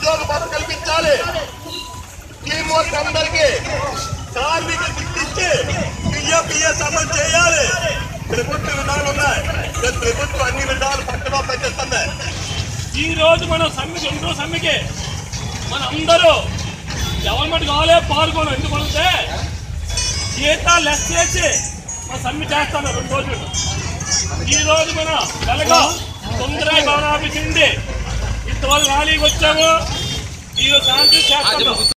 ఉద్యోగ భద్రత కల్పించాలి టీం వర్క్ అందరికీ కార్మికులు గుర్తించి పిఎఫ్పిఎస్ అమలు చేయాలి ప్రభుత్వ విధానాలు ఉన్నాయి కానీ ప్రభుత్వం అన్ని విధాలు పక్కన పెట్టేస్తుంది ఈ రోజు మనం సమ్మెకి రెండో సమ్మెకి మన అందరూ ఎవరి మటు కావాలే పాల్గొనం ఎందుకంటే జీతాలు లెస్ చేసి మన సమ్మె చేస్తాను రెండు రోజులు ఈ రోజు మన వెలగా తొందరగా భవనాభిసింది ఇంతవరకు ర్యాలీకి వచ్చాము ఈ రోజు శాంతి చేస్తాము